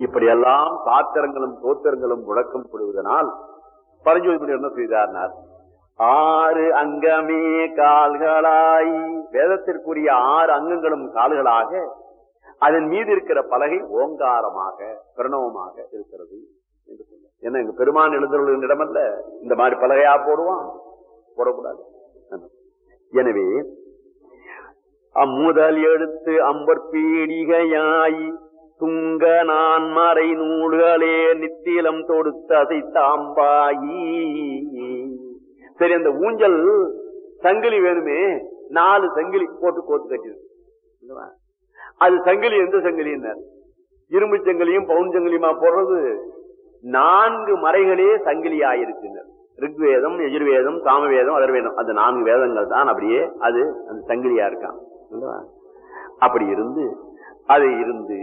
இப்படியெல்லாம் சாத்திரங்களும் தோத்திரங்களும் முழக்கப்படுவதனால் பரஞ்சோதி என்ன செய்தார்னார் ஆறு அங்கமே கால்களாய் வேதத்திற்குரிய ஆறு அங்கங்களும் கால்களாக அதன் மீது இருக்கிற பலகை ஓங்காரமாக பிரணவமாக இருக்கிறது என்று சொன்னார் என்ன எங்க பெருமான் எழுந்தவர்களின் இடமல்ல இந்த மாதிரி பலகையா போடுவான் போடக்கூடாது எனவே அம்முதல் எழுத்து அம்பற்பீடிகையாய் துங்க நான் மறை நூல்களே நித்திலம் தொடுத்து அசைத்தாம்பாயி சரி அந்த ஊஞ்சல் சங்கிலி வேணுமே நாலு சங்கிலி போட்டு கோத்து கட்டிருக்கு அது சங்கிலி எந்த சங்கிலின்னார் இரும்பு சங்கிலியும் பவுன் சங்கிலியுமா போடுறது நான்கு மறைகளே சங்கிலியாயிருக்கின்றன ரிக்வேதம் எஜுர்வேதம் சாமவேதம் அதர்வேதம் அந்த நான்கு வேதங்கள் தான் அப்படியே அது அந்த சங்கிலியா இருக்கான் அப்படி இருந்து அது இருந்து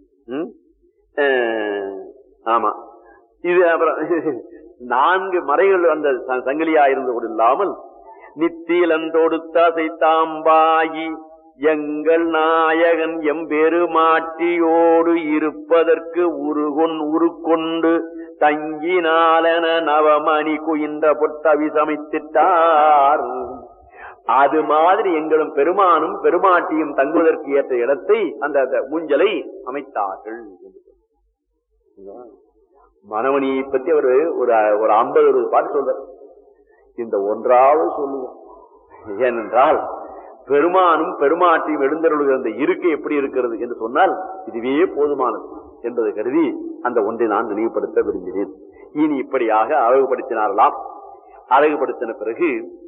ஆமா இது அப்புறம் நான்கு மறைகள் அந்த சங்கிலியா இருந்தது இல்லாமல் நித்திலன் தொடுத்த தாம்பாயி எங்கள் நாயகன் எம்பெருமாட்டியோடு இருப்பதற்கு உருகொன் உருக்கொண்டு தங்கினாலன நவமணி குயின்ற பொட்டவி சமைத்திட்டார் அது மாதிரி எங்களும் பெருமானும் பெருமாட்டியும் தங்குவதற்கு ஏற்ற இடத்தை அந்த ஊஞ்சலை அமைத்தார்கள் மனவணியை பத்தி அவர் ஒரு ஒரு ஐம்பது அறுபது பாட்டு சொல்றார் இந்த ஒன்றாவது சொல்லுவோம் ஏனென்றால் பெருமானும் பெருமாட்டியும் எழுந்தருளுகிற அந்த இருக்கை எப்படி இருக்கிறது என்று சொன்னால் இதுவே போதுமானது என்பதை கருதி அந்த ஒன்றை நான் நினைவுபடுத்த விரும்பினேன் இனி இப்படியாக அழகுபடுத்தினாரலாம் அழகுபடுத்தின பிறகு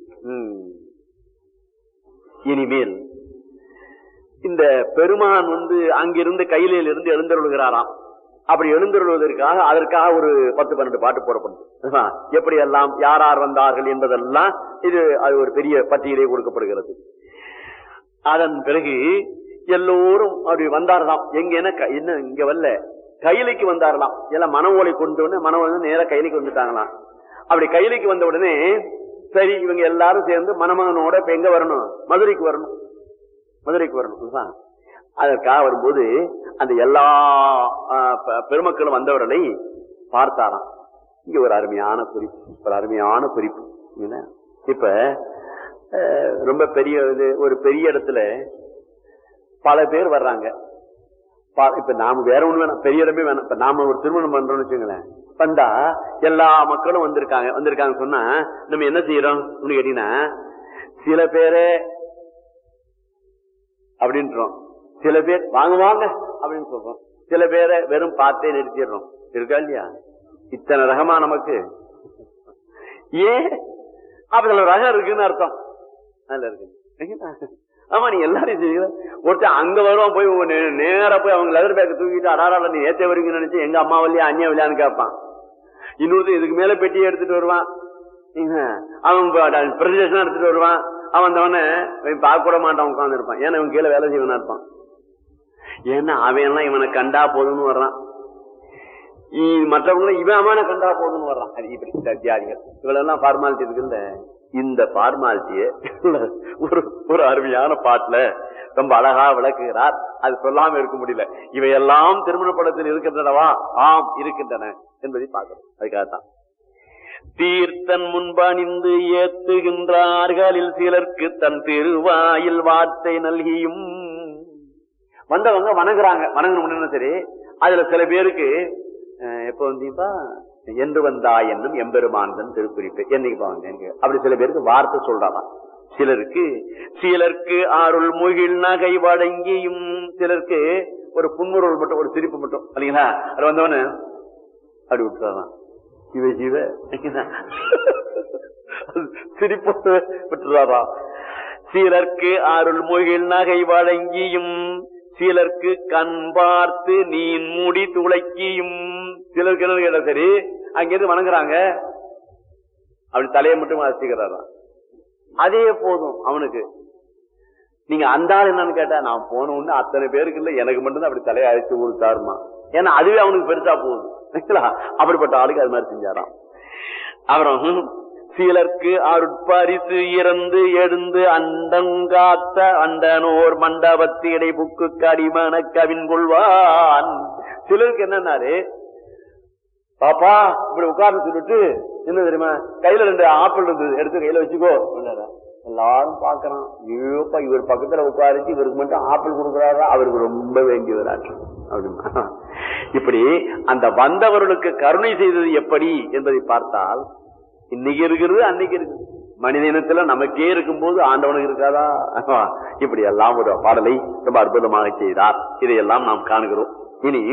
இனிமேல் இந்த பெருமான் வந்து அங்கிருந்து கையிலில் இருந்து எழுந்தருளுகிறாராம் அப்படி எழுந்தருள்வதற்காக அதற்காக ஒரு பத்து பன்னெண்டு பாட்டு போடப்படும் எப்படி எல்லாம் யார் யார் வந்தார்கள் என்பதெல்லாம் இது அது ஒரு பெரிய பட்டியலே கொடுக்கப்படுகிறது அதன் பிறகு எல்லோரும் அப்படி வந்தாரலாம் எங்க என்ன இங்க வரல கையிலைக்கு வந்தாரலாம் எல்லாம் மன ஓலை கொண்டு வந்து மன வந்து நேர கையிலைக்கு வந்துட்டாங்களாம் அப்படி கையிலைக்கு வந்த உடனே சரி இவங்க எல்லாரும் சேர்ந்து மணமகனோட இப்ப எங்க வரணும் மதுரைக்கு வரணும் மதுரைக்கு வரணும் அதற்காக வரும்போது அந்த எல்லா பெருமக்களும் வந்தவர்களை பார்த்தாராம் இங்க ஒரு அருமையான குறிப்பு ஒரு அருமையான குறிப்பு இப்ப ரொம்ப பெரிய இது ஒரு பெரிய இடத்துல பல பேர் வர்றாங்க இப்ப நாம வேற ஒண்ணு வேணாம் பெரிய இடமே வேணாம் இப்ப நாம ஒரு திருமணம் பண்றோம்னு வச்சுங்களேன் வந்தா எல்லா மக்களும் வந்திருக்காங்க வந்திருக்காங்க சொன்னா நம்ம என்ன செய்யறோம் கேட்டீங்கன்னா சில பேரு அப்படின்றோம் சில பேர் வாங்க வாங்க அப்படின்னு சொல்றோம் சில பேரை வெறும் பார்த்தே நிறுத்திடுறோம் இருக்கா இல்லையா இத்தனை ரகமா நமக்கு ஏன் அப்ப ரகம் இருக்குன்னு அர்த்தம் அதுல இருக்கு ஆமா நீ எல்லாரையும் செய்யுங்க ஒருத்தர் அங்க வருவான் போய் நேரா போய் அவங்க லெதர் பேக் தூக்கிட்டு அடாரால நீ ஏத்த வருவீங்கன்னு நினைச்சு எங்க அம்மா வழியா அண்ணியா வழியான்னு கேட்பான் இன்னொருத்தர் இதுக்கு மேல பெட்டியை எடுத்துட்டு வருவான் அவன் பிரசன்டேஷன் எடுத்துட்டு வருவான் அவன் வந்தவன பார்க்க கூட மாட்டான் உட்காந்து இருப்பான் ஏன்னா இவன் கீழே வேலை செய்வனா இருப்பான் ஏன்னா அவன் எல்லாம் இவனை கண்டா போதும்னு வர்றான் மற்றவங்களும் இவன் அவனை கண்டா போதும்னு வர்றான் அது இப்படி தியாதிகள் இவளெல்லாம் ஃபார்மாலிட்டி இருக்குல்ல இந்த ஃபார்மாலிட்டிய ஒரு ஒரு அருமையான பாட்டுல ரொம்ப அழகா விளக்குகிறார் அது சொல்லாம இருக்க முடியல இவையெல்லாம் திருமண படத்தில் இருக்கின்றனவா ஆம் இருக்கின்றன என்பதை பார்க்கிறோம் அதுக்காகத்தான் தீர்த்தன் முன்பணிந்து ஏத்துகின்றார்களில் சிலருக்கு தன் திருவாயில் வார்த்தை நல்கியும் வந்தவங்க வணங்குறாங்க வணங்கணும் சரி அதுல சில பேருக்கு எப்ப வந்தீங்கப்பா என்று வந்தா என்னும் எம்பெருமானதன் திருக்குறிப்பு என்னைக்கு வந்தேன் அப்படி சில பேருக்கு வார்த்தை சொல்றாராம் சிலருக்கு சிலருக்கு அருள் முகில் நகை வழங்கியும் சிலருக்கு ஒரு புன்முறுவல் மட்டும் ஒரு சிரிப்பு மட்டும் இல்லைங்களா அது வந்தவனு அப்படி விட்டுறான் சிவ சிவ சிரிப்பு விட்டுறாரா சிலருக்கு அருள் முகில் நகை வழங்கியும் சிலருக்கு கண் பார்த்து நீன் முடி துளைக்கியும் சிலருக்கு என்ன கேட்டா சரி அங்கிருந்து வணங்குறாங்க அப்படி தலையை மட்டும் அசிக்கிறாராம் அதே போதும் அவனுக்கு நீங்க அந்த ஆள் என்னன்னு கேட்டா நான் போன உடனே அத்தனை பேருக்கு இல்ல எனக்கு மட்டும்தான் அப்படி தலையை அழைச்சு கொடுத்தாருமா ஏன்னா அதுவே அவனுக்கு பெருசா போகுது அப்படிப்பட்ட ஆளுக்கு அது மாதிரி செஞ்சாராம் அப்புறம் சிலர்க்கு அருட்பரிசு இறந்து எழுந்து அண்டங்காத்த அண்டனோர் மண்டபத்து இடைபுக்கு கடிமன கவின் கொள்வான் சிலருக்கு என்னன்னாரு பாப்பா இப்படி உட்கார்ந்து சொல்லிட்டு என்ன தெரியுமா கையில ரெண்டு ஆப்பிள் இருந்தது எடுத்து கையில வச்சுக்கோ அப்படின்னாரா. எல்லாரும் பாக்குறான் ஐயோப்பா இவர் பக்கத்துல உட்காரிச்சு இவருக்கு மட்டும் ஆப்பிள் கொடுக்குறாரா அவருக்கு ரொம்ப வேண்டியவராற்று அப்படிமா இப்படி அந்த வந்தவர்களுக்கு கருணை செய்தது எப்படி என்பதை பார்த்தால் இன்னைக்கு இருக்கிறது அன்னைக்கு இருக்குது மனித இனத்துல நமக்கே இருக்கும்போது ஆண்டவனுக்கு இருக்காதா இப்படி எல்லாம் ஒரு பாடலை ரொம்ப அற்புதமாக செய்தார் இதையெல்லாம் நாம் காணுகிறோம் இனி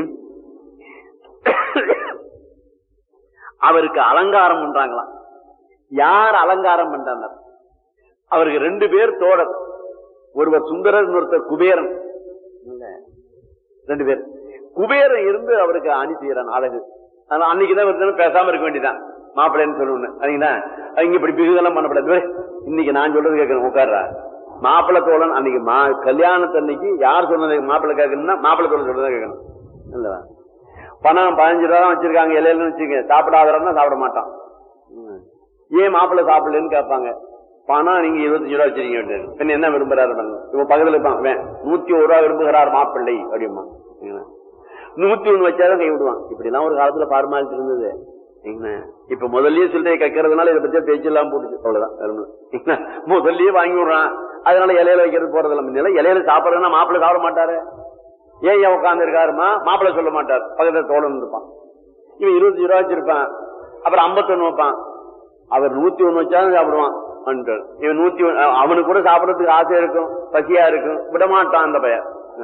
அவருக்கு அலங்காரம் பண்றாங்களாம் யார் அலங்காரம் பண்றாங்க அவருக்கு ரெண்டு பேர் தோழர் ஒருவர் சுந்தரர் இன்னொருத்தர் குபேரன் இல்ல, ரெண்டு பேர் குபேரன் இருந்து அவருக்கு அணி செய்யறான் அழகு ஆனா அன்னைக்குதான் ஒருத்தர் பேசாம இருக்க வேண்டியதான் மாப்பிள்ளைன்னு சொல்லணும் சரிங்களா இங்க இப்படி பிகுதெல்லாம் பண்ணக்கூடாது "ஏய், இன்னைக்கு நான் சொல்றது கேட்கணும் உட்கார்றா மாப்பிள்ளை தோழன் அன்னைக்கு மா கல்யாணத்தன்னைக்கு யார் சொன்னது மாப்பிள்ளை கேட்கணும்னா மாப்பிள்ளை தோழன் சொல்றதா கேட்கணும் இல்லவா பணம் பதினஞ்சு ரூபா தான் வச்சிருக்காங்க இலையில வச்சுக்க சாப்பிடாதவன்னா சாப்பிட மாட்டான் ம். ஏன் மாப்பிள்ளை சாப்பிடலன்னு கேட்பாங்க பணம் நீங்க இருபத்தஞ்சு ரூபா வச்சிருக்கீங்க பின்ன என்ன விரும்புறாரு பாருங்க. இவன் பக்கத்துல இருப்பான் இவன் நூத்தி ஒரு ரூபா விரும்புகிறார் மாப்பிள்ளை அப்படிமா நூத்தி ஒண்ணு வச்சாதான் கை விடுவான் இப்படி எல்லாம் ஒரு காலத்துல ஃபார்மாலிட்டி இருந்தது என்ன இப்ப முதல்லயே சில்லறை கக்கிறதுனால இதை பத்தி பேச்சு எல்லாம் போட்டுச்சு அவ்வளவுதான் வேற ஒண்ணும் இல்ல. என்ன, முதல்லயே வாங்கி விடுறான் அதனால இலையில வைக்கிறது போறதில்ல முன்னால இலையில சாப்பிடறதுன்னா மாப்பிள்ளை சாப்பிட மாட்டாரு ஏன் ஏன் உட்கார்ந்து இருக்காருமா மாப்பிள்ளை சொல்ல மாட்டார் பக்கத்துல தோழன் இருப்பான் இவன் இருபத்தஞ்சு ரூபா வச்சிருப்பான் அப்புறம் ஐம்பத்தொன்னு வைப்பான் அவர் நூத்தி ஒண்ணு வச்சாலும் சாப்பிடுவான் அப்படின்ட்டார். இவன் நூத்தி ஒண்ணு அஹ் அவனுக்கு கூட சாப்பிடறதுக்கு ஆசை இருக்கும் பசியா இருக்கும் விட மாட்டான் அந்த பையன்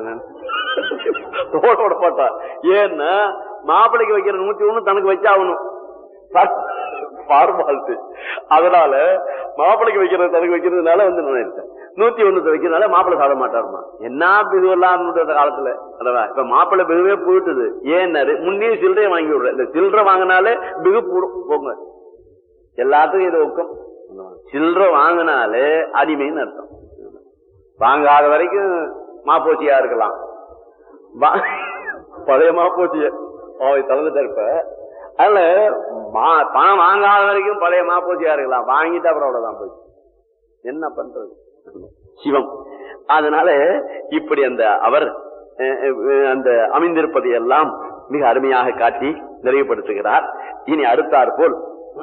தோட விட மாட்டான் ஏன்னா மாப்பிள்ளைக்கு வைக்கிற நூத்தி ஒண்ணு தனக்கு வச்சாகணும் ஃபார்மாலிட்டி அதனால மாப்பிள்ளைக்கு வைக்கிறது தனக்கு வைக்கிறதுனால வந்து நான் இருக்கேன் நூத்தி ஒண்ணு வைக்கிறதுனால மாப்பிள்ளை சாப்பிட மாட்டாருமா என்ன பிகு எல்லாம் அந்த காலத்துல அல்லவா இப்ப மாப்பிள்ளை பிகுவே போயிட்டுது ஏன்னாரு முன்னே சில்லறையை வாங்கி விடுறேன் இந்த சில்லறை வாங்கினாலே பிகு போடும் போங்க எல்லாத்துக்கும் இது ஒக்கம் சில்லறை வாங்கினாலே அடிமைன்னு அர்த்தம் வாங்காத வரைக்கும் மாப்போச்சியா இருக்கலாம் வா- பழைய மாப்போச்சிய அவை தளர்ந்துட்ட இருப்ப அதனால மா- பணம் வாங்காத வரைக்கும் பழைய மாப்போச்சியா இருக்கலாம் வாங்கிட்டு அப்புறம் அவ்வளவுதான் போச்சு என்ன பண்றது சிவம் அதனால இப்படி அந்த அவர் அஹ், அஹ், அந்த அமைந்திருப்பதை எல்லாம் மிக அருமையாக காட்டி நிறைவுபடுத்துகிறார் இனி அடுத்தாற் போல்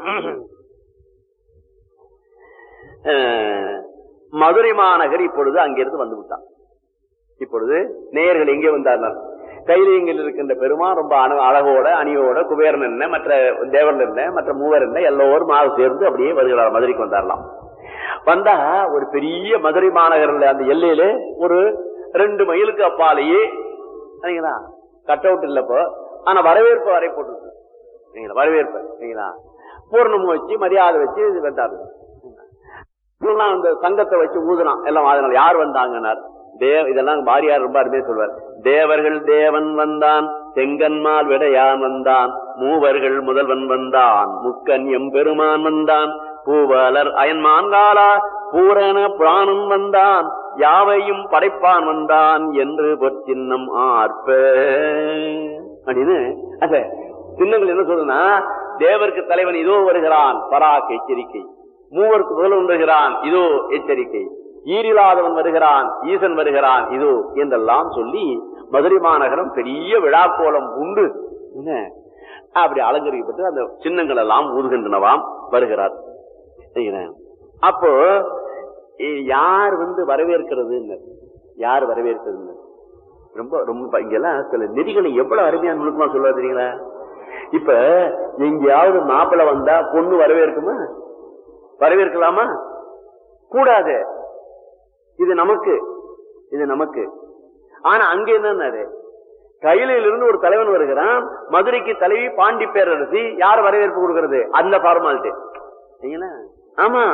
அஹ், மதுரை மாநகர் இப்பொழுது அங்கிருந்து வந்து விட்டான் இப்பொழுது நேயர்கள் எங்கே வந்தார்கள் கைலியங்கில் இருக்கின்ற பெருமான் ரொம்ப அணு- அழகோட அணியோட குபேரன் என்ன மற்ற தேவன் என்ன மற்ற மூவர் என்ன எல்லோரும் ஆக சேர்ந்து அப்படியே வருகிறார் மதுரைக்கு வந்தாரலாம் வந்தா ஒரு பெரிய மதுரை மாநகரில் அந்த எல்லையில ஒரு ரெண்டு மைலுக்கு அப்பாலேயே சரிங்களா கட் அவுட் இல்லப்போ ஆனா வரவேற்பு வரை போட்டு சரிங்களா வரவேற்பு சரிங்களா பூர்ணம் வச்சு மரியாதை வச்சு இது வந்தாரு இவங்கெல்லாம் அந்த சங்கத்தை வச்சு ஊதுனான் எல்லாம் அதனால யார் வந்தாங்கன்னார் தேவ இதெல்லாம் பாரியார் ரொம்ப அருமையா சொல்வார் தேவர்கள் தேவன் வந்தான் செங்கன்மால் விடையான் வந்தான் மூவர்கள் முதல்வன் வந்தான் முக்கன் எம்பெருமான் வந்தான் பூவலர் அயன்மான்காலா பூரண புராணம் வந்தான் யாவையும் படைப்பான் வந்தான் என்று பொற்சின்னம் ஆர்ப்ப அப்படின்னு அந்த சின்னங்கள் என்ன சொல்லுன்னா தேவருக்கு தலைவன் இதோ வருகிறான் பராக் எச்சரிக்கை மூவருக்கு முதல்வன் வருகிறான் இதோ எச்சரிக்கை ஈரில்லாதவன் வருகிறான் ஈசன் வருகிறான் இதோ என்றெல்லாம் சொல்லி மதுரை மாநகரம் பெரிய விழாக்கோலம் உண்டு என்ன? அப்படி அலங்கரிக்கப்பட்டு அந்த சின்னங்கள் எல்லாம் ஊதுகின்றனவாம் வருகிறார் சரிங்களா? அப்போ இ- யார் வந்து வரவேற்கிறது யார் வரவேற்கிறது ரொம்ப ரொம்ப இங்கெல்லாம் சில நெறிகளை எவ்வளவு அருமையான நுணுக்கமா சொல்ல தெரியுங்களா இப்ப எங்கேயாவது மாப்பிள்ளை வந்தா பொண்ணு வரவேற்குமா வரவேற்கலாமா கூடாது இது நமக்கு இது நமக்கு ஆனா அங்க என்னன்னாரு கையிலிருந்து இருந்து ஒரு தலைவன் வருகிறான் மதுரைக்கு தலைவி பாண்டி பேரரசி யார் வரவேற்பு கொடுக்கிறது அந்த ஃபார்மாலிட்டி சரிங்களா? ஆமா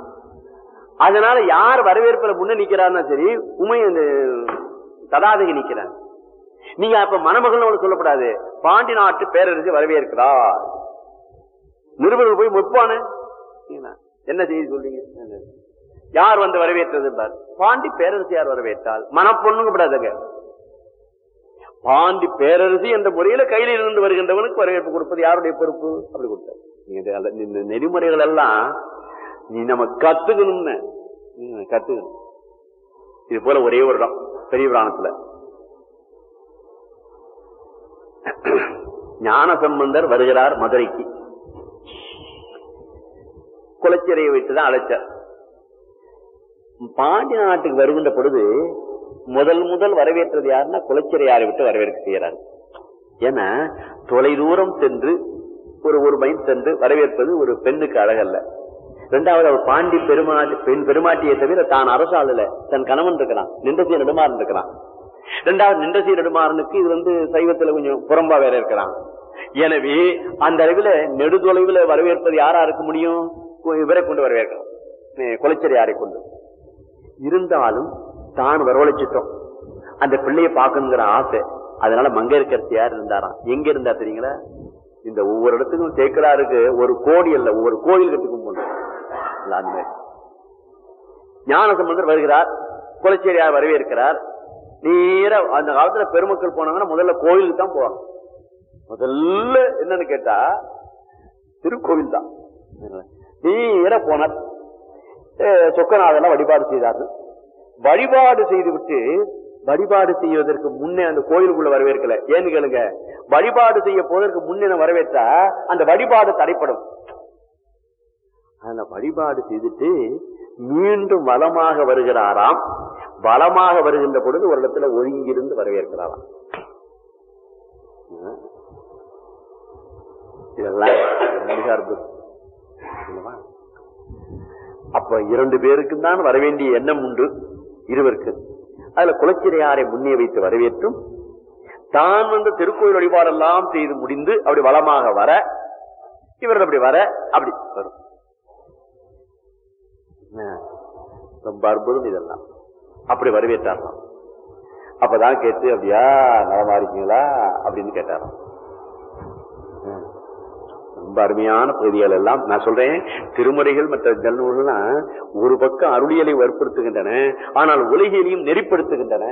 அதனால யார் வரவேற்புல முன்ன நிக்கிறாருன்னா சரி உமை அந்த தடாதகி நிக்கிறார் நீங்க அப்ப மணமகள் சொல்லப்படாது பாண்டி நாட்டு பேரரசி வரவேற்கிறார் நிருபர்கள் போய் முற்பானு என்ன செய்தி சொல்றீங்க யார் வந்து வரவேற்றது பார் பாண்டி பேரரசி யார் வரவேற்றால் மனப்பொண்ணுங்க கூடாதுங்க பாண்டி பேரரசி என்ற முறையில கையில இருந்து வருகின்றவனுக்கு வரவேற்பு கொடுப்பது யாருடைய பொறுப்பு அப்படி கொடுத்தார் நீங்க இது அல்ல- இந்த நெறிமுறைகள் எல்லாம் நீ நம்ம கத்துக்கணும்னு ம், கத்துக்கணும் இது போல ஒரே ஒரு இடம் பெரிய புராணத்துல ஞான சம்பந்தர் வருகிறார் மதுரைக்கு குளச்சிறையை வைத்துதான் அழைச்சார் பாண்டி நாட்டுக்கு வருகின்ற பொழுது முதல் முதல் வரவேற்றது யாருன்னா குளச்சிறையாரை விட்டு வரவேற்க செய்யறாரு ஏன்னா தொலை தூரம் சென்று ஒரு ஒரு மைல் சென்று வரவேற்பது ஒரு பெண்ணுக்கு அழகல்ல இரண்டாவது அவர் பாண்டி பெருமாட்டி பெண் பெருமாட்டியை தவிர தான் அரசாளல தன் கணவன் இருக்கிறான் நின்றசி நெடுமாறன் இருக்கிறான் இரண்டாவது நின்றசி நெடுமாறனுக்கு இது வந்து சைவத்துல கொஞ்சம் புறம்பா வேற இருக்கிறான் எனவே அந்த அளவில் நெடுதொலைவில் வரவேற்பது யாரா இருக்க முடியும் இவரை கொண்டு வரவேற்கலாம் குலைச்சரி யாரை கொண்டு இருந்தாலும் தான் வரவழைச்சிட்டோம் அந்த பிள்ளையை பார்க்கணுங்கிற ஆசை அதனால மங்கையர்கரசி யார் இருந்தாராம் எங்க இருந்தா தெரியுங்களா இந்த ஒவ்வொரு இடத்துக்கும் சேர்க்கிறாருக்கு ஒரு கோடி அல்ல ஒவ்வொரு கோயில் கட்டுக்கும் போன அந்த மாதிரி ஞான சம்பந்தர் வருகிறார் குலச்சேரியார் வரவேற்கிறார் நேர அந்த காலத்துல பெருமக்கள் போனாங்கன்னா முதல்ல கோயிலுக்கு தான் போவாங்க முதல்ல என்னன்னு கேட்டா திருக்கோவில் தான் நேர போனார் சொக்கநாதெல்லாம் வழிபாடு செய்தார்கள் வழிபாடு செய்துவிட்டு வழிபாடு செய்வதற்கு முன்னே அந்த கோயிலுக்குள்ள வரவேற்கல ஏன்னு கேளுங்க வழிபாடு செய்ய போவதற்கு முன்னே வரவேற்றா அந்த வழிபாடு தடைப்படும் அந்த வழிபாடு செய்துட்டு மீண்டும் வளமாக வருகிறாராம் வளமாக வருகின்ற பொழுது ஒரு இடத்துல ஒதுங்கியிருந்து வரவேற்கிறாராம் இதெல்லாம் மிக அற்புதம் அப்ப இரண்டு பேருக்கு தான் வரவேண்டிய எண்ணம் உண்டு இருவருக்கு அதுல குலச்சிரையாரை முன்னே வைத்து வரவேற்றும் தான் வந்து திருக்கோயில் வழிபாடெல்லாம் செய்து முடிந்து அப்படி வளமாக வர இவர்கள் அப்படி வர அப்படி வரும் ரொம்ப அற்புதம் இதெல்லாம் அப்படி வரவேற்றாராம் அப்பதான் கேட்டு அப்படியா நலமா இருக்கீங்களா அப்படின்னு கேட்டாராம் ரொம்ப அருமையான பகுதிகள் எல்லாம் நான் சொல்றேன் திருமுறைகள் மற்ற ஜல்நூல்கள்லாம் ஒரு பக்கம் அருளியலை வற்புறுத்துகின்றன ஆனால் உலகிலையும் நெறிப்படுத்துகின்றன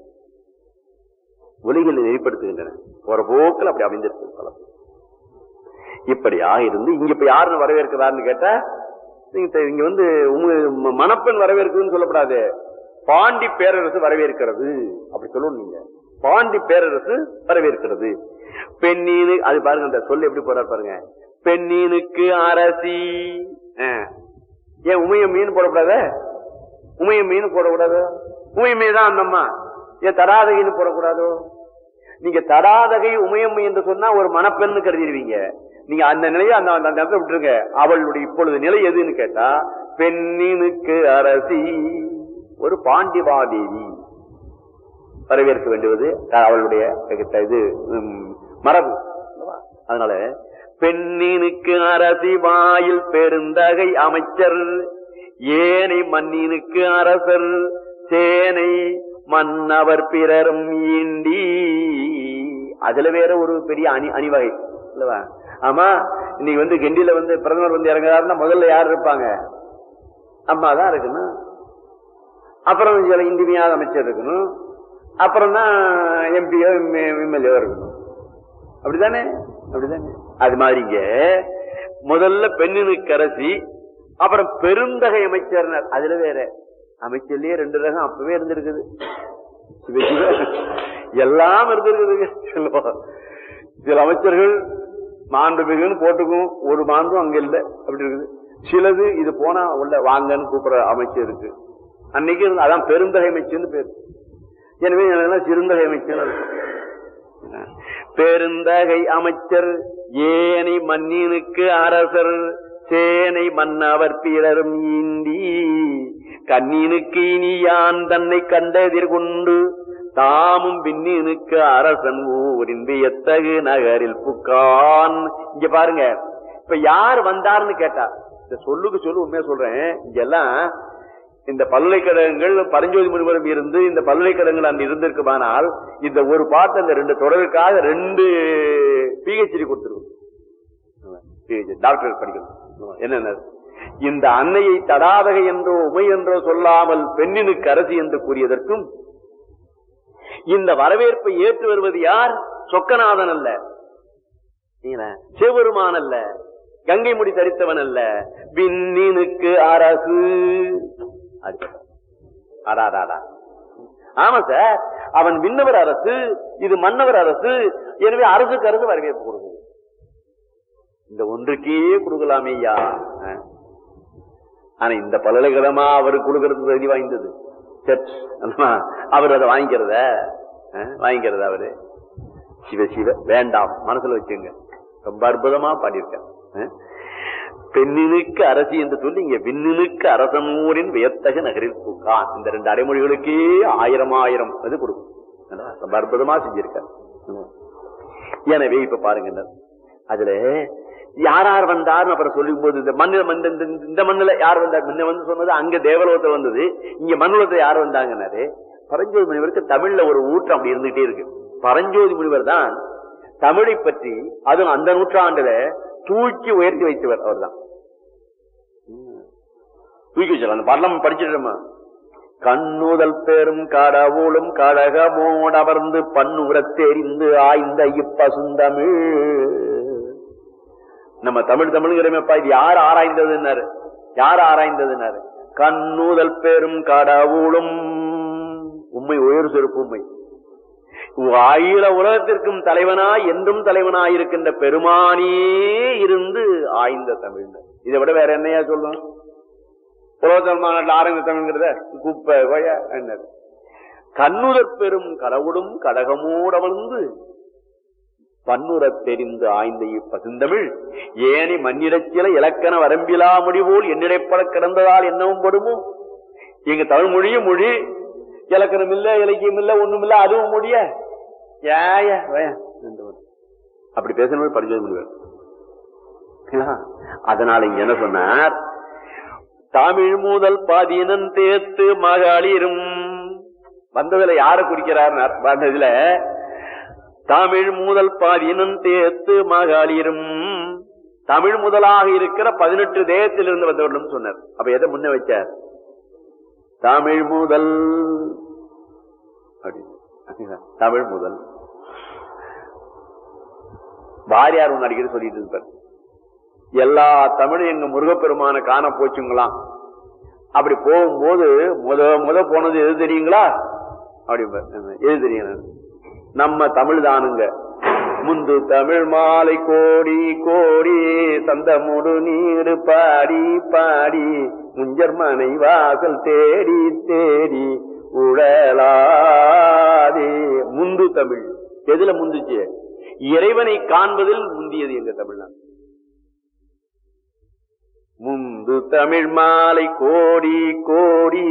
உலகில் நெறிப்படுத்துகின்றன ஒரு போக்கில் அப்படி அமைந்திருக்கு பலம் இப்படியாக இருந்து இங்க இப்ப யாருன்னு வரவேற்கிறாருன்னு கேட்டா இங்க வந்து உங்க மணப்பெண் வரவேற்குதுன்னு சொல்லப்படாது பாண்டி பேரரசு வரவேற்கிறது அப்படி சொல்லணும் நீங்க பாண்டி பேரரசு வரவேற்கிறது பெண்ணீனு அது பாருங்க அந்த சொல்லு எப்படி போறாரு பாருங்க பெண்ணீனுக்கு அரசி ஏன் உமைய மீன் போடக்கூடாது உமைய மீன் போடக்கூடாது உமைய மீன் தான் அந்தம்மா ஏன் தடாதகைன்னு போடக்கூடாதோ நீங்க தடாதகை உமையம்மை என்று சொன்னா ஒரு மணப்பெண்ணு கருதிடுவீங்க நீங்க அந்த நிலையை அந்த அந்த இடத்துல விட்டுருங்க அவளுடைய இப்பொழுது நிலை எதுன்னு கேட்டா பெண்ணினுக்கு அரசி ஒரு பாண்டிவாதேவி வரவேற்க வேண்டுவது அவளுடைய இது மரபு அதனால பெண்ணினுக்கு அரசி வாயில் பெருந்தகை அமைச்சர் ஏனை மண்ணினுக்கு அரசர் சேனை மன்னவர் பிறரும் ஈண்டி அதுல வேற ஒரு பெரிய அணி அணிவகை இல்லவா ஆமா இன்னைக்கு வந்து கெண்டியில வந்து பிரதமர் வந்து இறங்குறாருன்னா முதல்ல யார் இருப்பாங்க அம்மா தான் இருக்கணும் அப்புறம் சில இந்திமையாத அமைச்சர் இருக்கணும் அப்புறம் தான் எம்பியோ எம்எல்ஏ இருக்கணும் அப்படிதானே அப்படிதானே அது மாதிரிங்க முதல்ல பெண்ணினுக்கு அரசி அப்புறம் பெருந்தகை அமைச்சர் அதுல வேற அமைச்சர்லயே ரெண்டு ரகம் அப்பவே இருந்திருக்குது எல்லாம் இருந்திருக்குதுங்க சில அமைச்சர்கள் மாண்புமிகுன்னு போட்டுக்கும் ஒரு மாண்பும் அங்க இல்ல அப்படி இருக்குது சிலது இது போனா உள்ள வாங்கன்னு கூப்பிடுற அமைச்சர் இருக்கு அன்னைக்கு அதான் பெருந்தகை அமைச்சர்னு பேரு எனவே எனக்கு சிறுந்தகை அமைச்சர் பெருந்தகை அமைச்சர் ஏனை மன்னினுக்கு அரசர் சேனை மன்னவர் பிறரும் ஈண்டி கண்ணினுக்கு இனியான் தன்னை கண்டெதிர் கொண்டு தாமும் பின்னினுக்கு அரசன் ஊரின் எத்தகு நகரில் புக்கான் இங்க பாருங்க இப்ப யார் வந்தார்னு கேட்டா இந்த சொல்லுக்கு சொல்லு உண்மையா சொல்றேன் இங்கெல்லாம் இந்த பல்கலைக்கழகங்கள் பரஞ்சோதி முனிவரும் இருந்து இந்த பல்கலைக்கழகங்கள் அங்க இருந்திருக்குமானால் இந்த ஒரு பாட்டு அந்த ரெண்டு தொடருக்காக ரெண்டு பிஹெச்டி கொடுத்துருக்கும் டாக்டர் படிக்கணும் என்னென்ன இந்த அன்னையை தடாதகை என்றோ உமை என்றோ சொல்லாமல் பெண்ணினுக்கு அரசி என்று கூறியதற்கும் இந்த வரவேற்பை ஏற்று வருவது யார் சொக்கநாதன் அல்ல சிவபெருமான் அல்ல கங்கை முடி தரித்தவன் அல்ல விண்ணினுக்கு அரசு அடாடாடா ஆமா சார் அவன் விண்ணவர் அரசு இது மன்னவர் அரசு எனவே அரசுக்கு அரசு வரவேற்பு கொடுக்குது இந்த ஒன்றுக்கே கொடுக்கலாமே ஐயா அஹ். ஆனா இந்த பல்கலைக்கழகமா அவருக்கு கொடுக்கறது தகுதி வாய்ந்தது சர்ச் அல்லவா? அவர் அதை வாங்கிக்கிறத அஹ், வாங்கிக்கிறத அவரு சிவ சிவ வேண்டாம் மனசுல வச்சுங்க ரொம்ப அற்புதமா பாடியிருக்கார் அஹ். பெண்ணினுக்கு அரசி என்று சொல்லி இங்க விண்ணினுக்கு அரசனூரின் வியத்தக நகரில் பூக்கான் இந்த ரெண்டு அடைமொழிகளுக்கே ஆயிரம் ஆயிரம் இது கொடுக்கும் அல்லவா? ரொம்ப அற்புதமா செஞ்சிருக்கார் உம். எனவே இப்ப பாருங்க அதுல யார் யார் வந்தார் அப்புறம் சொல்லும் போது இந்த மண்ணில் இந்த- இந்த- இந்த மண்ணுல யார் வந்தார் முன்ன வந்து சொன்னது அங்க தேவலோகத்தில் வந்தது இங்க மண்ணுலகத்துல யார் வந்தாங்கன்னாரு பரஞ்சோதி முனிவருக்கு தமிழ்ல ஒரு ஊற்றம் அப்படி இருந்துகிட்டே இருக்கு பரஞ்சோதி முனிவர் தான் தமிழை பற்றி அதுவும் அந்த நூற்றாண்டுல தூக்கி உயர்த்தி வைத்தவர் அவர்தான் தூக்கி வச்சார் அந்த பள்ளம் படிச்சிட்டோமா கண்ணுதல் பெரும் கடவுளும் கழகமோடு அமர்ந்து பன்னுரத் தெரிந்து ஆய்ந்த இப்பசுந்தமிழ் நம்ம தமிழ் தமிழ்ங்கிறமப்பா இது யார் ஆராய்ந்ததுன்னாரு யார் ஆராய்ந்ததுன்னாரு கண்ணுதல் பெரும் கடவுளும் உண்மை உயர் செருப்பு உண்மை ஆயிர உலகத்திற்கும் தலைவனாய் என்றும் தலைவனாய் இருக்கின்ற பெருமானே இருந்து ஆய்ந்த தமிழ் இதை விட வேற என்னையா சொல்லணும் உலகத்தில் மாநாட்டில் ஆரம்ப தமிழ்ங்கிறத குப்பை கொய என்னது கண்ணுதற் பெரும் கடவுளும் கடகமோடவழ்ந்து பன்னுரத் தெரிந்து ஆய்ந்த இப்பசுந்தமிழ் ஏனி மண்ணிடச்சில இலக்கண வரம்பிலா மொழி போல் என்னிடைப்பட கிடந்ததால் என்னவும் படுமோ எங்க தமிழ் மொழியும் மொழி இலக்கணம் இல்ல இலக்கியம் இல்ல ஒண்ணும் இல்ல அதுவும் மொழிய ஏய வே, என்றவர். அப்படி பேசணும் படிச்சது முடிவார் அதனால இங்க என்ன சொன்னார் தமிழ் முதல் பாதியனன் தேத்து மகளிரும் வந்ததுல யார குறிக்கிறார் வந்ததுல தமிழ் முதல் பாதியனன் தேத்து மகளிரும் தமிழ் முதலாக இருக்கிற பதினெட்டு தேயத்திலிருந்து வந்தவர்களும் சொன்னார் அப்ப எதை முன்ன வச்சார் தமிழ் முதல் அப்படின்னு. தமிழ் முதல் வாரியார் ஒன்று அடிக்கடி சொல்லிட்டு இருப்பார் எல்லா தமிழும் எங்க முருகப்பெருமான காண போச்சுங்களாம் அப்படி போகும்போது முத முத போனது எது தெரியுங்களா அப்படி எது தெரியும் நம்ம தமிழ் தானுங்க முந்து தமிழ் மாலை கோடி கோடி சந்தமுடு நீர் பாடி பாடி முஞ்சர் மனை வாசல் தேடி தேடி உழலாதே முந்து தமிழ் எதுல முந்துச்சு இறைவனை காண்பதில் முந்தியது எங்க தமிழ்நாடு முந்து தமிழ் மாலை கோடி கோடி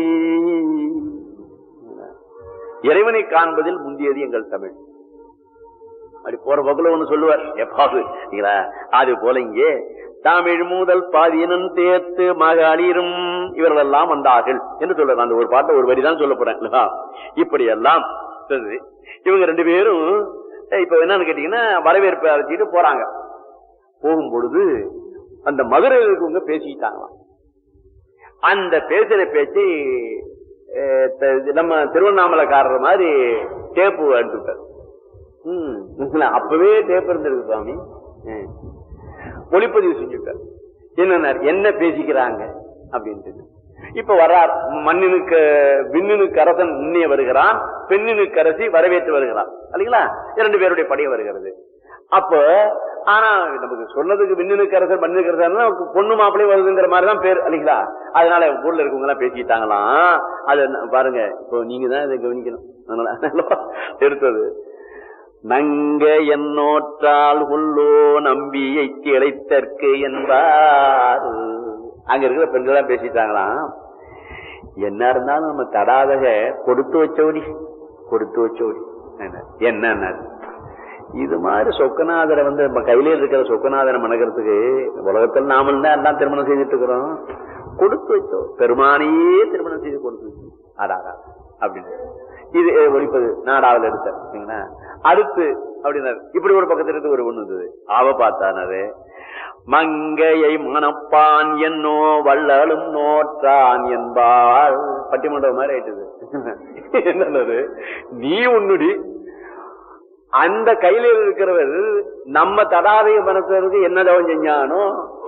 இறைவனை காண்பதில் முந்தியது எங்கள் தமிழ் அப்படி போற போக்குல ஒண்ணு சொல்லுவார் எப்பாவது சரிங்களா? அது போல இங்கே தமிழ் முதல் பாதியனும் தேர்த்து மகளிரும் இவர்கள் எல்லாம் வந்தார்கள் என்று சொல்றார் அந்த ஒரு பாட்டை ஒரு வரிதான் சொல்ல போறேன் இல்லையா? இப்படி எல்லாம் சரி. இவங்க ரெண்டு பேரும் அஹ், இப்ப என்னன்னு கேட்டீங்கன்னா வரவேற்பு அழைச்சிட்டு போறாங்க போகும் பொழுது அந்த மதுரையில் இருக்கவங்க பேசிக்கிட்டாங்களாம் அந்த பேசுற பேச்சு அஹ், த- நம்ம திருவண்ணாமலைக்காரர் மாதிரி டேப்பு எடுத்துட்டார் ம், இல்ல, அப்பவே டேப் இருந்திருக்கு சுவாமி ம். ஒளிப்பதிவு செஞ்சுட்டார் என்ன என்ன பேசிக்கிறாங்க அப்படின்ட்டு இப்ப வர்றார் மண்ணினுக்கு விண்ணினுக்கு அரசன் முன்னே வருகிறான் பெண்ணினுக்கு அரசி வரவேற்று வருகிறான் இல்லைங்களா இரண்டு பேருடைய படை வருகிறது அப்ப ஆனா நமக்கு சொன்னதுக்கு விண்ணினுக்கு அரசர் மண்ணினுக்கு அரசர் பொண்ணு மாப்பிள்ளை வருதுங்கிற மாதிரி தான் பேர் இல்லைங்களா அதனால ஊர்ல இருக்கவங்க எல்லாம் பேசிட்டாங்களாம் அது என்ன- பாருங்க இப்போ நீங்க தான் இதை கவனிக்கணும் அதனால எடுத்தது நங்க என்னோற்றால் உள்ளோ நம்பியை கிளைத்தற்கு என்பார் அங்க இருக்கிற பெண்கள் தான் பேசிட்டாங்களாம் என்ன இருந்தாலும் நம்ம தடாதக கொடுத்து வச்சோடி கொடுத்து வச்சோடி என்ன இது மாதிரி சொக்கநாதரை வந்து நம்ம கையில இருக்கிற சொக்கநாதரை மணக்கிறதுக்கு உலகத்தில் நாம தான் எல்லாம் திருமணம் செய்துட்டு இருக்கிறோம் கொடுத்து வச்சோம் பெருமானையே திருமணம் செய்து கொடுத்து வச்சு ஆடாடா அப்படின்னு இது அஹ், ஒழிப்பது நாடாவில் எடுத்த சரிங்களா? அடுத்து அப்படின்னாரு இப்படி ஒரு பக்கத்துல இருந்து ஒரு ஒண்ணு இருந்தது அவ பார்த்தானாரு மங்கையை மணப்பான் என்னோ வள்ளலும் நோற்றான் என்பாள் பட்டிமன்றம் மாதிரி ஆயிட்டுது என்னது நீ உன்னுடி அந்த கையில இருக்கிறவர் நம்ம தடாதைய மனசருக்கு என்ன தவம் செஞ்சானோ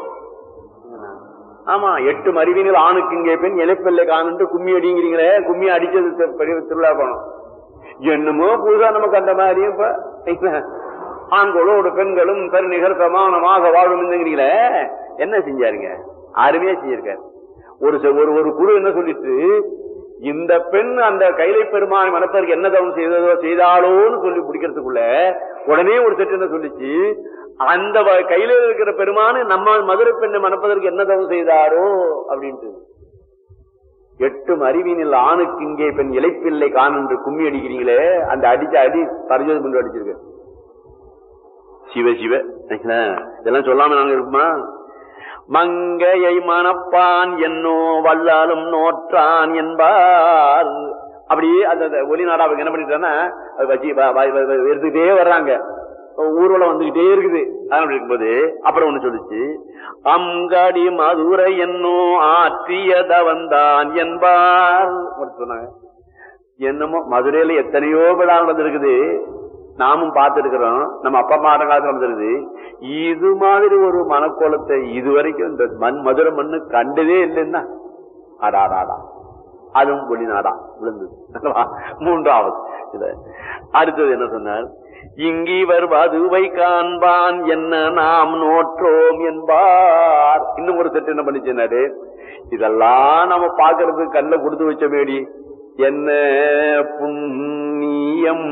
ஆமா எட்டு மருவினில் ஆணுக்கு இங்கே பெண் இணைப்பில்லை காணுன்ட்டு கும்மி அடிங்கிறீங்களே கும்மி அடிச்சது தி- பெரிய திருவிழா போனோம் என்னமோ புதுசா நமக்கு அந்த மாதிரியும் இப்ப ஆண்களோடு பெண்களும் பெருநிகர் சமானமாக வாழும் இருந்தீங்களே என்ன செஞ்சாருங்க அருமையா செஞ்சிருக்காரு ஒரு செ- ஒரு ஒரு குழு என்ன சொல்லிட்டு இந்த பெண் அந்த கைலை பெருமான் மனப்பதற்கு என்ன தவம் செய்ததோ செய்தாலோன்னு சொல்லி பிடிக்கிறதுக்குள்ள உடனே ஒரு செட்டு என்ன சொல்லிச்சு அந்த வ- கையில இருக்கிற பெருமானு நம்ம மதுரை பெண்ணை மணப்பதற்கு என்ன தவம் செய்தாரோ அப்படின்ட்டு எட்டும் அறிவினில் ஆணுக்கு இங்கே பெண் இழைப்பில்லை கான் என்று கும்மி அடிக்கிறீங்களே அந்த அடிச்ச அடி பரிஜோதி கொண்டு அடிச்சிருக்க சிவ சிவ சரிங்களா? இதெல்லாம் சொல்லாம நாங்க இருப்போமா மங்கையை மணப்பான் என்னோ வல்லாலும் நோற்றான் என்பார் அப்படியே அந்த அந்த ஒலி நாடாவுக்கு என்ன பண்ணிட்டாங்கன்னா அது வச்சு வ- வ- வ- வ- எடுத்துக்கிட்டே வர்றாங்க ஊர்வலம் வந்துகிட்டே இருக்குது அதனால அப்படி இருக்கும்போது அப்புறம் ஒண்ணு சொல்லுச்சு அம்காடி மதுரை என்னோ ஆற்றியத வந்தான் என்பார் அப்படி சொன்னாங்க என்னமோ மதுரையில எத்தனையோ விழா நடந்திருக்குது நாமும் பார்த்திருக்கிறோம் நம்ம அப்பா அம்மா காலத்துல நடந்திருக்குது இது மாதிரி ஒரு மனக்கோலத்தை இதுவரைக்கும் இந்த மண் மதுரை மண்ணு கண்டதே இல்லைன்னா அடாடாடா அதுவும் வெளிநாடா விழுந்தது அல்லவா? மூன்றாவது இது. அடுத்தது என்ன சொன்னார் இங்கிவர் வதுவை காண்பான் என்ன நாம் நோற்றோம் என்பார் இன்னும் ஒரு செட்டு என்ன பண்ணிச்சுனாரு இதெல்லாம் நம்ம பாக்குறதுக்கு கல்ல கொடுத்து வச்ச மேடி என்ன புண்ணியம்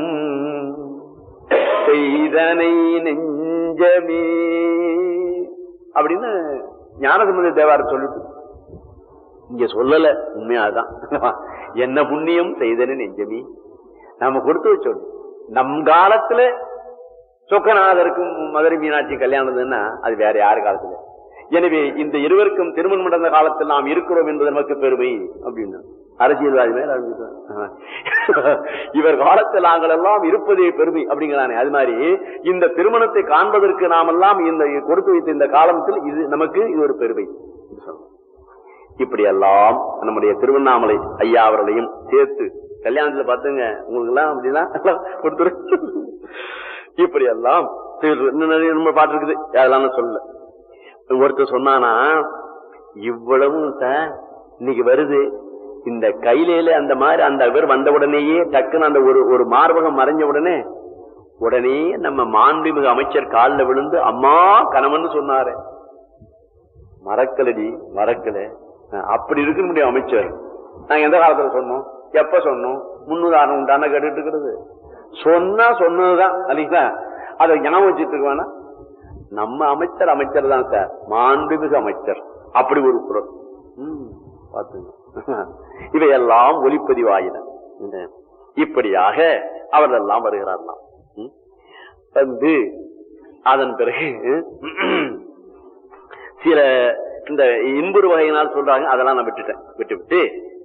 செய்தனை நெஞ்சமே அப்படின்னு ஞானசம்பந்த தேவார சொல்லிட்டு இங்க சொல்லல உண்மையா அதுதான் என்ன புண்ணியம் செய்தன நெஞ்சமி நாம கொடுத்து வச்சோம் நம் காலத்துல சொக்கநாதருக்கும் மதுரை மீனாட்சி கல்யாணம்னா அது வேற யாரு காலத்துல எனவே இந்த இருவருக்கும் திருமணம் நடந்த காலத்தில் நாம் இருக்கிறோம் என்பது நமக்கு பெருமை அப்படின்னு அரசியல்வாதி மேல ஆரம்பிச்சார். இவர் காலத்தில் நாங்கள் எல்லாம் இருப்பதே பெருமை அப்படிங்கிறானே அது மாதிரி இந்த திருமணத்தை காண்பதற்கு நாமெல்லாம் இந்த கொடுத்து வைத்த இந்த காலத்தில் இது நமக்கு இது ஒரு பெருமை என்று சொன்னார். இப்படி எல்லாம் நம்முடைய திருவண்ணாமலை ஐயா அவர்களையும் சேர்த்து கல்யாணத்துல பாத்துங்க உங்களுக்கு எல்லாம் அப்படின்னா கொடுத்துரு இப்படி எல்லாம் செய்து- இன்னும் நிறைய நம்ம பாட்டு இருக்குது அதெல்லாம் நான் சொல்லல ஒருத்தர் சொன்னானா இவ்வளவு சார் இன்னைக்கு வருது இந்த கையில அந்த மாதிரி அந்த இவர் வந்த உடனேயே டக்குன்னு அந்த ஒரு ஒரு மார்பகம் மறைஞ்ச உடனே உடனே நம்ம மாண்புமிகு அமைச்சர் காலில் விழுந்து அம்மா கணவன் சொன்னாரு மறக்கலடி மறக்கல அஹ் அப்படி இருக்க முடியும் அமைச்சர் நாங்க எந்த காலத்துல சொன்னோம் எப்ப சொன்னோம் முன்னுதாரணம் உண்டான கேட்டுட்டு இருக்கிறது சொன்னா சொன்னதுதான் இல்லைங்களா அதை ஞாபகம் வச்சுட்டு இருக்க வேணாம் நம்ம அமைச்சர் அமைச்சர் தான் சார் மாண்புமிகு அமைச்சர் அப்படி ஒரு குரல் ம், பாத்துங்க இவையெல்லாம் ஒளிப்பதிவாயின இந்த இப்படியாக அவர்கள் எல்லாம் வருகிறார்களாம் ம். வந்து அதன் பிறகு சில இந்த இன்புறு வகையினால் சொல்றாங்க அதெல்லாம் நான் விட்டுட்டேன் விட்டு விட்டு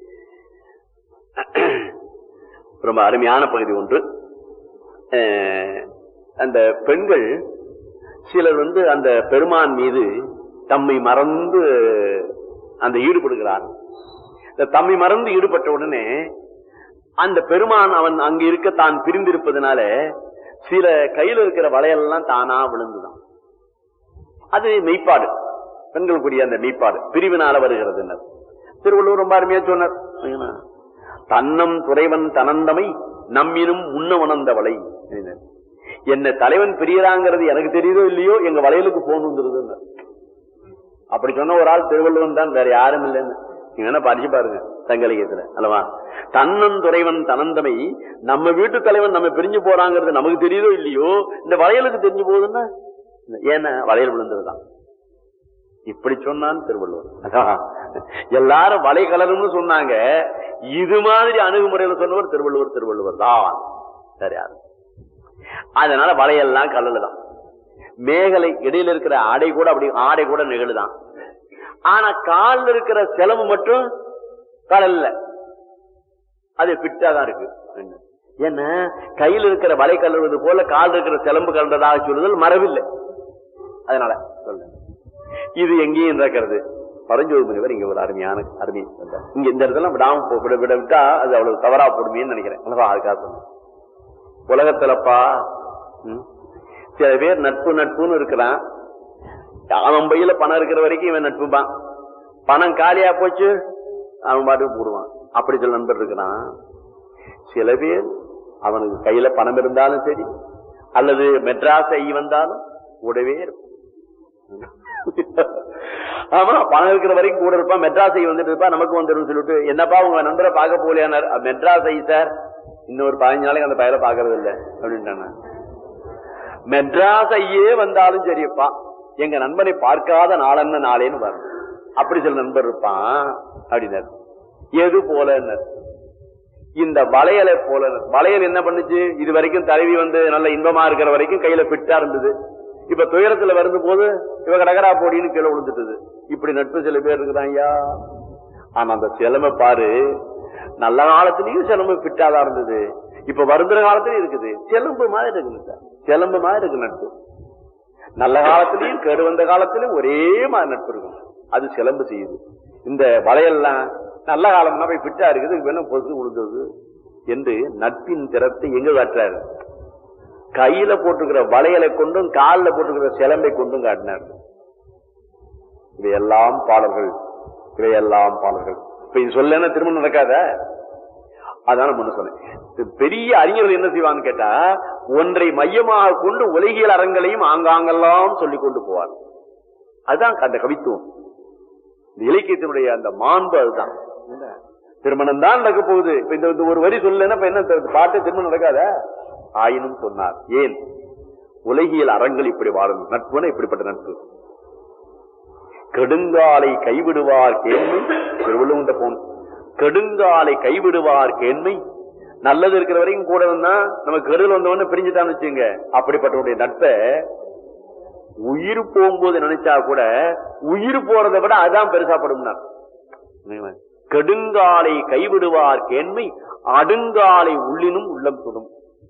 ரொம்ப அருமையான பகுதி ஒன்று அஹ், அந்த பெண்கள் சிலர் வந்து அந்த பெருமான் மீது தம்மை மறந்து அந்த ஈடுபடுகிறார்கள் இந்த தம்மை மறந்து ஈடுபட்ட உடனே அந்த பெருமான் அவன் அங்க இருக்க தான் பிரிந்திருப்பதனால சில கையில இருக்கிற வளையல்லாம் தானா விழுந்துதான் அது மெய்ப்பாடு பெண்களுக்குரிய அந்த மெய்ப்பாடு பிரிவினால வருகிறது திருவள்ளுவர் ரொம்ப அருமையா சொன்னார் சரிங்களா? தன்னம் துறைவன் தனந்தமை நம்மினும் முன்ன உணர்ந்தவளை அப்படின்னார். என்ன தலைவன் பிரியறாங்கிறது எனக்கு தெரியுதோ இல்லையோ எங்க வளையலுக்கு போன் வந்துருது அப்படி சொன்ன ஒரு ஆள் திருவள்ளுவன் தான் வேற யாரும் இல்லைன்னு நீங்க வேணா படிச்சு பாருங்க சங்கலிகத்துல அல்லவா தன்னன் துறைவன் தனந்தமை நம்ம வீட்டு தலைவன் நம்ம பிரிஞ்சு போறாங்கிறது நமக்கு தெரியுதோ இல்லையோ இந்த வளையலுக்கு தெரிஞ்சு போகுதுன்னா ஏன்னா வளையல் விழுந்ததுதான் இப்படி சொன்னான் திருவள்ளுவர் அதான். எல்லாரும் வலை கலரும்னு சொன்னாங்க இது மாதிரி அணுகுமுறையில சொன்னவர் திருவள்ளுவர் திருவள்ளுவர் தான் சரியாது அதனால வலையெல்லாம் கல்லலுதான் மேகலை இடையில இருக்கிற ஆடை கூட அப்படி ஆடை கூட நிகழுதான் ஆனா கால்ல இருக்கிற செலவு மட்டும் கடல்ல அது ஃபிட்டா தான் இருக்கு ஏன்னா கையில் இருக்கிற வலை கல்லுவது போல கால் இருக்கிற சிலம்பு கலந்ததாக சொல்லுதல் மரபில்லை அதனால சொல்ல இது எங்கேயும் இருக்கிறது பரஞ்சோதி முனிவர் இங்க ஒரு அருமையான அருமை சொல்றார். இங்க இந்த இடத்துல விடாம போ- விட விட விட்டா அது அவ்வளவு தவறா போடுமேன்னு நினைக்கிறேன் அல்லவா அதுக்காக சொன்னேன் உலகத்துலப்பா ம், சில பேர் நட்பு நட்புன்னு இருக்கிறான் அவன் பையில பணம் இருக்கிற வரைக்கும் இவன் நட்புப்பான் பணம் காலியா போச்சு அவன் பாட்டுக்கு போடுவான் அப்படி சில நண்பர் இருக்கிறான் சில பேர் அவனுக்கு கையில பணம் இருந்தாலும் சரி அல்லது மெட்ராஸ் ஐ வந்தாலும் கூடவே இருக்கும் ஆமா பணம் இருக்கிற வரைக்கும் கூட இருப்பான் மெட்ராஸ் ஐ வந்துட்டு இருப்பா நமக்கு வந்துடும் சொல்லிட்டு என்னப்பா உங்க நண்பரை பார்க்க போலியானார் மெட்ராஸ் ஐ சார் இன்னொரு பதினஞ்சு நாளைக்கு அந்த பயில பாக்குறது இல்ல அப்படின்ட்டான மெட்ராஸ் ஐயே வந்தாலும் சரியப்பா எங்க நண்பனை பார்க்காத நாளென்ன நாளேன்னு வரணும் அப்படி சில நண்பர் இருப்பான் அப்படின்னாரு எது போல இந்த வளையலை போல வளையல் என்ன பண்ணுச்சு இது வரைக்கும் தலைவி வந்து நல்ல இன்பமா இருக்கிற வரைக்கும் கையில பிட்டா இருந்தது இப்ப துயரத்துல வருது போது இவ கடகரா போடின்னு கீழே விழுந்துட்டது இப்படி நட்பு சில பேர் இருக்குதான் ஐயா ஆனா அந்த சிலமை பாரு நல்ல காலத்திலயும் சிலம்பு பிட்டாதான் இருந்தது இப்ப வருந்துற காலத்திலயும் இருக்குது சிலம்பு மாதிரி இருக்குது சார் சிலம்பு மாதிரி இருக்கு நட்பு நல்ல காலத்திலயும் கேடு வந்த காலத்திலயும் ஒரே மாதிரி நட்பு இருக்கும் அது சிலம்பு செய்யுது இந்த வளையல்லாம் நல்ல காலம்னா போய் பிட்டா இருக்குது இப்ப என்ன பொறுத்து விழுந்தது என்று நட்பின் திறத்தை எங்க காட்டுறாரு கையில போட்டுக்கிற வளையலை கொண்டும் காலில் போட்டுக்கிற சிலம்பை கொண்டும் காட்டினார் இவையெல்லாம் பாடல்கள் இவையெல்லாம் பாடல்கள் இப்ப இது சொல்ல திருமணம் நடக்காத அதான் முன்ன சொன்னேன் பெரிய அறிஞர்கள் என்ன செய்வான்னு கேட்டா ஒன்றை மையமாக கொண்டு உலகியல் அறங்களையும் ஆங்காங்கெல்லாம் சொல்லிக் கொண்டு போவார் அதுதான் அந்த கவித்துவம் இந்த இலக்கியத்தினுடைய அந்த மாண்பு அதுதான் திருமணம் தான் நடக்க போகுது இப்ப இந்த இந்த ஒரு வரி சொல்லலைன்னா இப்ப என்ன பாட்டு திருமணம் நடக்காத ஆயினும் சொன்னார் ஏன் உலகியல் அறங்கள் இப்படி வாழணும் நட்புன இப்படிப்பட்ட நட்பு கெடுங்காலை கைவிடுவார் கேண்மை திருவள்ளுவந்த போன் கெடுங்காலை கைவிடுவார் கேண்மை நல்லது இருக்கிற வரைக்கும் கூட இருந்தா நம்ம கெடுதல் வந்தவொன்னு பிரிஞ்சுட்டான்னு வச்சுங்க அப்படிப்பட்டவருடைய நட்பை உயிர் போகும்போது நினைச்சா கூட உயிர் போறதை விட அதான் பெருசாப்படும் கெடுங்காலை கைவிடுவார் கேண்மை அடுங்காலை உள்ளினும் உள்ளம் சுடும்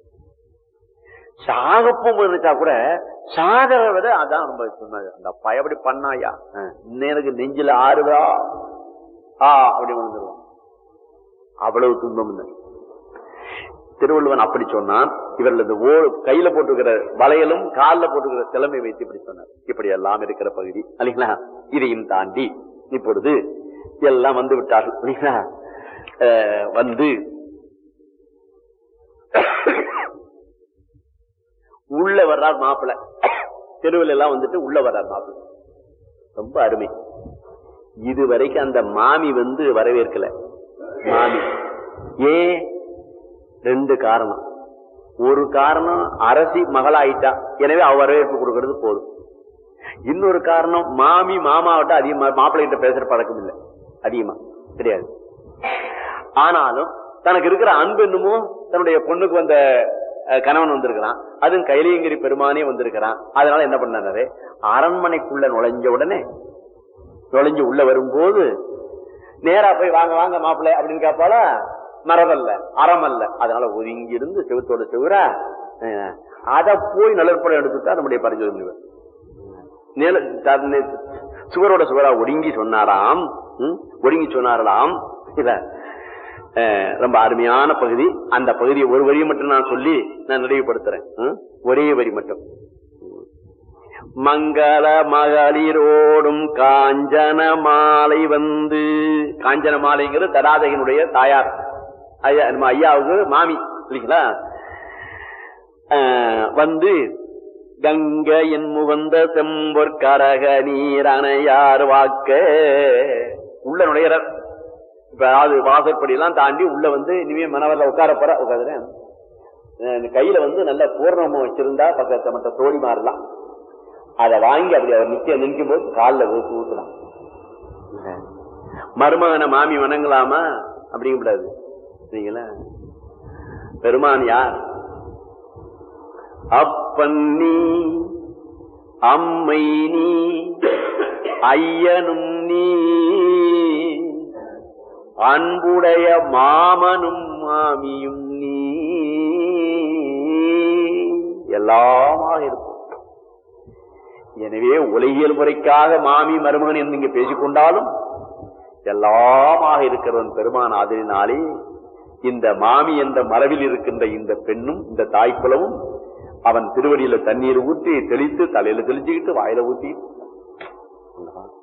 சாகப்பும் நினைச்சா கூட சாகர விட அதான் ரொம்ப சொன்னாங்க அந்த பயப்படி பண்ணாயா இன்னும் எனக்கு நெஞ்சில ஆறுதா ஆ அப்படி விழுந்துருவான் அவ்வளவு துன்பம் இல்லை திருவள்ளுவன் அப்படி சொன்னான் இவர்கள் இந்த ஓ கையில போட்டுக்கிற வளையலும் காலில் போட்டுக்கிற சிலமை வைத்து இப்படி சொன்னார் இப்படி எல்லாம் இருக்கிற பகுதி இல்லைங்களா இதையும் தாண்டி இப்பொழுது எல்லாம் வந்து விட்டார்கள் இல்லைங்களா வந்து உள்ள வர்றார் மாப்பிள்ள தெருவில் எல்லாம் வந்துட்டு உள்ள வர்றார் மாப்பிள்ள ரொம்ப அருமை இதுவரைக்கும் அந்த மாமி வந்து வரவேற்கல மாமி ஏன் ரெண்டு காரணம் ஒரு காரணம் அரசி மகளாயிட்டா எனவே அவ வரவேற்பு கொடுக்கறது போதும் இன்னொரு காரணம் மாமி மாமாவிட்ட அதிகமா மாப்பிள்ளை கிட்ட பேசுற பழக்கம் இல்லை அதிகமா தெரியாது ஆனாலும் தனக்கு இருக்கிற அன்பு என்னமோ தன்னுடைய பொண்ணுக்கு வந்த கணவன் வந்திருக்கிறான் அதுவும் கைலியங்கிரி பெருமானே வந்திருக்கிறான் அதனால என்ன பண்ணாரு அரண்மனைக்குள்ள நுழைஞ்ச உடனே நுழைஞ்சு உள்ள வரும்போது நேரா போய் வாங்க வாங்க மாப்பிள்ளை அப்படின்னு கேட்பால மரபல்ல அறமல்ல அதனால ஒதுங்கி இருந்து செவத்தோட செவரா அத போய் நிலப்படம் எடுத்துட்டா நம்முடைய பரிசோதனை சுவரோட சுவரா ஒடுங்கி சொன்னாராம் ஒடுங்கி சொன்னாரலாம் இல்ல ரொம்ப அருமையான பகுதி அந்த பகுதியை ஒரு வரியை மட்டும் நான் சொல்லி நான் நிறைவுபடுத்துறேன் ஒரே வரி மட்டும் மங்கள மகளிரோடும் காஞ்சன மாலை வந்து காஞ்சன மாலைங்கிறது தடாதகனுடைய தாயார் ஐயா நம்ம ஐயாவுக்கு மாமி இல்லைங்களா வந்து கங்கையின் முகந்த செம்பொற்கரக நீர் அணையார் வாக்க உள்ள நுழையிறார் இப்ப அதாவது வாசற்படி எல்லாம் தாண்டி உள்ள வந்து இனிமே மனவரில் உட்கார போற உட்காந்துறேன் கையில வந்து நல்ல பூர்ணமும் வச்சிருந்தா பக்கத்து மற்ற தோழி மாறலாம் அதை வாங்கி அப்படி அவர் நிக்க நிற்கும் போது காலில் ஊத்து ஊத்தலாம் மருமகனை மாமி வணங்கலாமா அப்படிங்கக்கூடாது சரிங்களா பெருமான் யார் அப்பன் நீ அம்மை நீ ஐயனும் நீ அன்புடைய மாமனும் மாமியும் நீ எல்லாமாக இருக்கும் எனவே உலகியல் முறைக்காக மாமி மருமகன் என்று இங்க பேசிக்கொண்டாலும் எல்லாமாக இருக்கிறவன் பெருமான் ஆதரினாலே இந்த மாமி என்ற மரபில் இருக்கின்ற இந்த பெண்ணும் இந்த தாய்க்குலமும் அவன் திருவடியில தண்ணீர் ஊற்றி தெளித்து தலையில தெளிச்சுக்கிட்டு வாயில ஊத்தி